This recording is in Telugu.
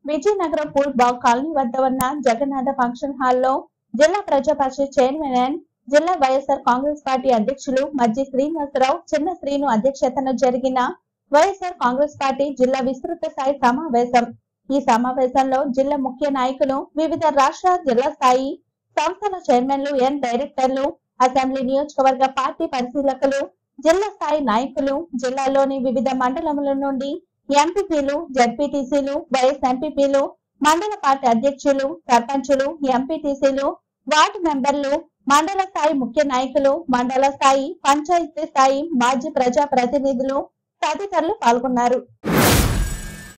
విజయనగరం పూల్ బాగ్ కాలనీ వద్ద ఉన్న జగన్నాథ ఫంక్షన్ హాల్లో జిల్లా ప్రజా పరిషత్ చైర్మన్ అండ్ జిల్లా వైఎస్ఆర్ కాంగ్రెస్ పార్టీ అధ్యక్షులు మజ్జి శ్రీనివాసరావు చిన్న శ్రీను అధ్యక్షతన జరిగిన వైఎస్ఆర్ కాంగ్రెస్ పార్టీ జిల్లా విస్తృత స్థాయి సమావేశం ఈ సమావేశంలో జిల్లా ముఖ్య నాయకులు వివిధ రాష్ట్ర జిల్లా స్థాయి సంస్థల చైర్మన్లు ఎన్ డైరెక్టర్లు అసెంబ్లీ నియోజకవర్గ పార్టీ పరిశీలకులు జిల్లా స్థాయి నాయకులు జిల్లాలోని వివిధ మండలముల నుండి ఎంపీపీలు జడ్పీటీసీలు వైఎస్ ఎంపీపీలు మండల పార్టీ అధ్యక్షులు సర్పంచులు ఎంపీటీసీలు వార్డు మెంబర్లు మండల స్థాయి ముఖ్య నాయకులు మండల స్థాయి పంచాయతీ స్థాయి మాజీ ప్రజా ప్రతినిధులు తదితరులు పాల్గొన్నారు